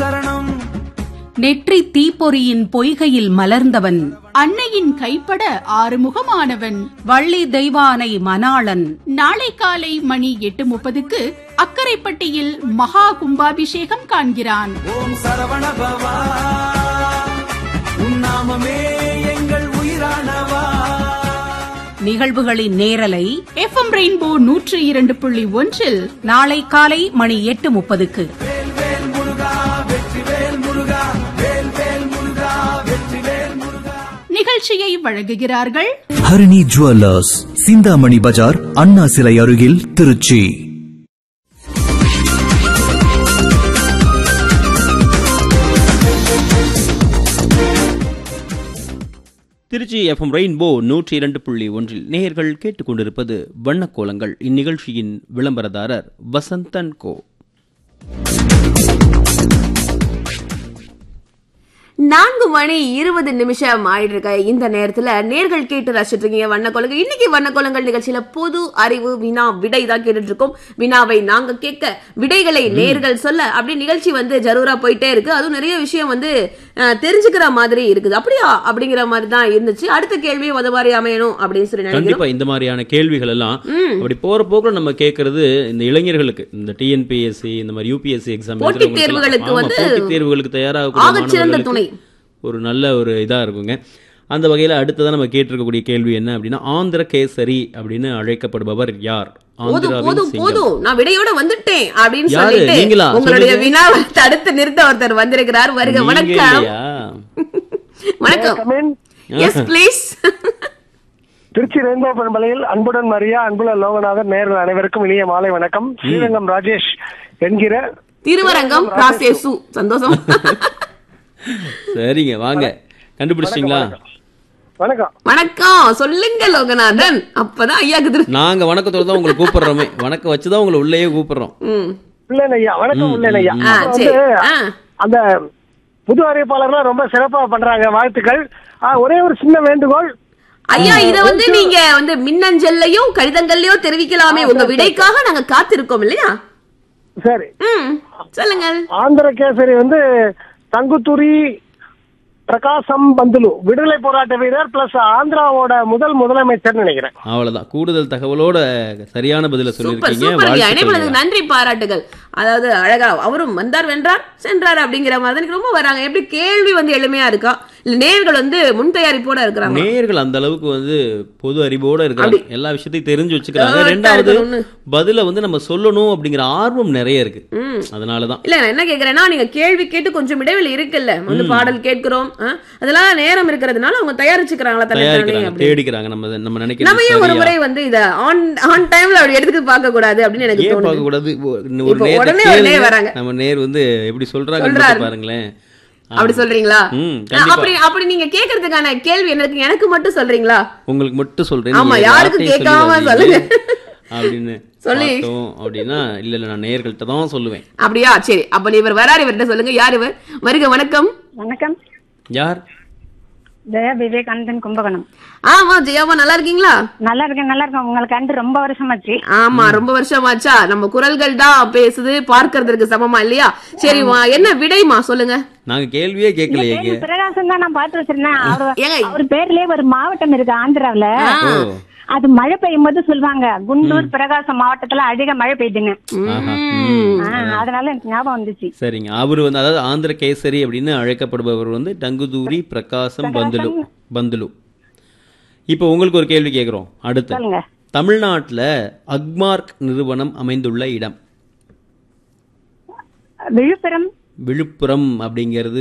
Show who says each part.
Speaker 1: சரணம்
Speaker 2: நெற்றி தீப்பொறியின் பொய்கையில் மலர்ந்தவன்
Speaker 3: அன்னையின் கைப்பட ஆறுமுகமானவன்
Speaker 2: வள்ளி தெய்வானை மணாளன்
Speaker 3: நாளை காலை மணி எட்டு முப்பதுக்கு அக்கரைப்பட்டியில் மகா கும்பாபிஷேகம் காண்கிறான்
Speaker 1: ஓம் சரவண பவா உன் நாமமே எங்கள் உயிரானவா
Speaker 2: நிகழ்வுகளின் நேரலை
Speaker 3: எஃப்எம் ரெயின்போ நூற்றி இரண்டு புள்ளி ஒன்றில்
Speaker 2: நாளை காலை மணி எட்டு முப்பதுக்கு
Speaker 1: வேல் வேல் முருகா வெற்றி வேல் முருகா வேல் வேல் முருகா வெற்றி வேல் முருகா
Speaker 3: நிகழ்ச்சியை வழங்குகிறார்கள்
Speaker 4: ஹரிணி ஜுவல்லர்ஸ் சிந்தாமணி பஜார் அண்ணா சிலை அருகில் திருச்சி
Speaker 5: திருச்சி எஃப்எம் ரெயின்போ நூற்றி இரண்டு புள்ளி ஒன்றில் நேயர்கள் கேட்டுக்கொண்டிருப்பது வண்ணக்கோலங்கள் இந்நிகழ்ச்சியின் விளம்பரதாரர் வசந்தன் கோ
Speaker 6: நான்கு மணி இருபது நிமிஷம் ஆயிட்டு இருக்க இந்த நேரத்துல நேர்கள் கேட்டு ரசிச்சிட்டு இருக்கீங்க வண்ணக்கோலங்கள் இன்னைக்கு வண்ணக்கோலங்கள் நிகழ்ச்சியில பொது அறிவு வினா விடை தான் கேட்டுட்டு இருக்கோம் வினாவை நாங்க கேட்க விடைகளை நேர்கள் சொல்ல அப்படி நிகழ்ச்சி வந்து ஜரூரா போயிட்டே இருக்கு அதுவும் நிறைய விஷயம் வந்து அஹ், தெரிஞ்சுக்கிற மாதிரி இருக்குது அப்படியா அப்படிங்கிற மாதிரி தான் இருந்துச்சு அடுத்த கேள்வியும் அது மாதிரி அமையணும் அப்படின்னு சொல்லி நினைக்கிறோம்
Speaker 5: கண்டிப்பா இந்த மாதிரியான கேள்விகள் எல்லாம் அப்படி போற போக்குல நம்ம கேட்கறது இந்த இளைஞர்களுக்கு இந்த டிஎன்பிஎஸ்சி இந்த மாதிரி யூபிஎஸ்சி எக்ஸாம்
Speaker 6: போட்டித் தேர்வுகளுக்கு வந்து
Speaker 5: போட்டித் தேர்வுகளுக்கு தயாராக
Speaker 6: ஆகச்சிறந்த துணை.
Speaker 5: ஒரு நல்ல ஒரு இதா இருக்குங்க அந்த வகையில அடுத்ததான் நம்ம கேட்டிருக்கக்கூடிய கேள்வி என்ன அப்படின்னா ஆந்திர கேசரி அப்படின்னு அழைக்கப்படுபவர் யார்
Speaker 6: போதும்
Speaker 5: ஆந்திராவின்
Speaker 6: போதும்
Speaker 5: சிங்கம்
Speaker 6: போதும் நான் விடையோட வந்துட்டேன் அப்படின்னு
Speaker 5: யாரு?
Speaker 6: சொல்லிட்டு
Speaker 5: நீங்களா?
Speaker 6: உங்களுடைய
Speaker 5: சொல்லுங்க.
Speaker 6: வினாவை தடுத்து நிறுத்த ஒருத்தர் வந்திருக்கிறார் வருக
Speaker 5: நீங்க
Speaker 6: வணக்கம்
Speaker 5: இல்லையா?
Speaker 6: வணக்கம் எஸ் ப்ளீஸ்
Speaker 7: திருச்சி ரெயின்போ பண்பலையில் அன்புடன் மரியா அன்புள்ள லோகநாதன் நேர்கள் அனைவருக்கும் இனிய மாலை வணக்கம் ஸ்ரீரங்கம் ராஜேஷ் என்கிற
Speaker 6: திருவரங்கம் ராசேசு சந்தோஷம்
Speaker 5: சரிங்க வாங்க கண்டுபிடிச்சிட்டீங்களா
Speaker 7: வணக்கம்
Speaker 6: வணக்கம் சொல்லுங்க லோகநாதன் அப்பதான் ஐயாக்கு திரு
Speaker 5: நாங்க வணக்கத்தோட தான் உங்களை கூப்பிடுறோமே வணக்கம் வச்சுதான் உங்களை உள்ளேயே கூப்பிடுறோம்
Speaker 6: ம்.
Speaker 7: உள்ளேன் ஐயா வணக்கம் உள்ளேன் ஐயா
Speaker 6: ஆ,
Speaker 7: அப்புறம்
Speaker 6: சரி.
Speaker 7: வந்து
Speaker 6: ஆ.
Speaker 7: அந்த புது அறிவிப்பாளர்லாம் ரொம்ப சிறப்பா பண்றாங்க வாழ்த்துக்கள் ஆ, ஒரே ஒரு சின்ன வேண்டுகோள்
Speaker 6: ஐயா இத வந்து நீங்க வந்து மின்னஞ்சல்லையும் கடிதங்கள்லயும் தெரிவிக்கலாமே உங்க விடைக்காக நாங்க காத்திருக்கோம் இல்லையா
Speaker 7: சரி
Speaker 6: ம் சொல்லுங்க
Speaker 7: ஆந்திர கேசரி வந்து தங்குத்துரி பிரகாசம் பந்துலு விடுதலை போராட்ட வீரர் பிளஸ் ஆந்திராவோட முதல் முதலமைச்சர் நினைக்கிறேன்
Speaker 5: அவ்வளவுதான் கூடுதல் தகவலோட சரியான பதில
Speaker 6: சூப்பர்
Speaker 5: சொல்லியிருக்கீங்க
Speaker 6: சூப்பர் ஐயா
Speaker 5: வாழ்த்துக்கள்
Speaker 6: இணைப்புகளுக்கு
Speaker 5: ஐயா.
Speaker 6: நன்றி பாராட்டுகள் அதாவது அழகா அவரும் வந்தார் வென்றார் சென்றார் அப்படிங்கிற மாதிரி எனக்கு ரொம்ப வராங்க எப்படி கேள்வி வந்து எளிமையா இருக்கா இல்ல நேர்கள் வந்து முன் தயாரிப்போட இருக்கிறாங்க
Speaker 5: நேயர்கள் அந்த அளவுக்கு வந்து பொது அறிவோட இருக்கிறாங்க எல்லா விஷயத்தையும் தெரிஞ்சு வச்சுக்கிறாங்க
Speaker 6: Alert ஆ
Speaker 5: ரெண்டாவது
Speaker 6: இருக்கணும்னு.
Speaker 5: பதில வந்து நம்ம சொல்லணும் அப்படிங்கிற ஆர்வம் நிறைய இருக்கு
Speaker 6: ம்.
Speaker 5: அதனாலதான்
Speaker 6: இல்ல நான் என்ன கேக்குறேன்னா நீங்க கேள்வி கேட்டு கொஞ்சம் இடைவெளி இருக்குல்ல வந்து பாடல் கேட்கிறோம் ஆ? அதெல்லாம் நேரம் இருக்கிறதுனால அவங்க தயாரிச்சுக்கிறாங்களா தன்னை தானே
Speaker 5: தயாரிக்கிறாங்க
Speaker 6: அப்படி
Speaker 5: தேடிக்கிறாங்க நம்ம நம்ம நினைக்கிறது
Speaker 6: நம்ம ஏன் ஒரு
Speaker 5: சரியா?
Speaker 6: முறை வந்து இத ஆன் ஆன் டைம்ல அப்படி எடுத்துட்டு பார்க்க கூடாது அப்படின்னு எனக்கு
Speaker 5: ஏன்
Speaker 6: தோணுது
Speaker 5: பார்க்க கூடாது ஒரு
Speaker 6: இப்போ
Speaker 5: நேரத்தை
Speaker 6: உடனே உடனே
Speaker 5: கேளுங்க.
Speaker 6: வராங்க.
Speaker 5: நம்ம நேர் வந்து எப்படி சொல்றாங்க
Speaker 6: சொல்றாரு.
Speaker 5: பாருங்களேன்
Speaker 6: அப்படி சொல்றீங்களா
Speaker 5: ம்,
Speaker 6: ஆ,
Speaker 5: கண்டிப்பா.
Speaker 6: அப்படி அப்படி நீங்க கேக்குறதுக்கான கேள்வி எனக்கு எனக்கு மட்டும் சொல்றீங்களா
Speaker 5: உங்களுக்கு மட்டும் சொல்றேன்
Speaker 6: ஆமா,
Speaker 5: நீங்க
Speaker 6: யாருக்கும்
Speaker 5: யார்கிட்டயும்
Speaker 6: கேட்காம
Speaker 5: சொல்லிடாதீங்க.
Speaker 6: சொல்லுங்க.
Speaker 5: அப்படின்னு
Speaker 6: சொல்லி.
Speaker 5: பார்த்தோம் அப்படின்னா இல்ல இல்ல நான் நேர்கள்ட்ட தான் சொல்லுவேன்
Speaker 6: அப்படியா சரி அப்ப இவர் வராரு இவர்கிட்ட சொல்லுங்க யார் இவர் வருக வணக்கம்
Speaker 8: வணக்கம்
Speaker 5: யார்
Speaker 8: ஜெயா விவேகானந்தன் கும்பகோணம்
Speaker 6: ஆமா ஜெயாமா நல்லா இருக்கீங்களா
Speaker 8: நல்லா இருக்கேன் நல்லா இருக்கேன் உங்களுக்கு கண்டு ரொம்ப வருஷமாச்சு
Speaker 6: ஆமா ரொம்ப வருஷமாச்சா நம்ம குரல்கள் தான் பேசுது பார்க்கறதுக்கு சமமா இல்லையா சரிமா என்ன விடைமா சொல்லுங்க
Speaker 5: நாங்க கேள்வியே கேட்கலையே இங்க.
Speaker 8: பிரகாசம் தான் நான் பார்த்து வச்சிருந்தேன் அவரு
Speaker 6: ஏங்க.
Speaker 8: அவர் பேர்லயே ஒரு மாவட்டம் இருக்கு ஆந்திராவுல
Speaker 5: ஓ
Speaker 8: அது மழை பெய்யும் போது சொல்லுவாங்க குண்டூர் பிரகாசம் மாவட்டத்துல அதிக மழை பெய்யுதுங்க
Speaker 5: ஆஹா. ம்.
Speaker 8: ஆ, அதனால எனக்கு ஞாபகம் வந்துச்சு
Speaker 5: சரிங்க அவர் வந்து அதாவது ஆந்திர கேசரி அப்படின்னு அழைக்கப்படுபவர் வந்து டங்குதூரி பிரகாசம் பந்துலு பந்துலு இப்போ உங்களுக்கு ஒரு கேள்வி கேட்குறோம் அடுத்து
Speaker 8: சொல்லுங்க
Speaker 5: தமிழ்நாட்டுல அக்மார்க் நிறுவனம் அமைந்துள்ள இடம்
Speaker 8: விழுப்புரம்
Speaker 5: விழுப்புரம் அப்படிங்கிறது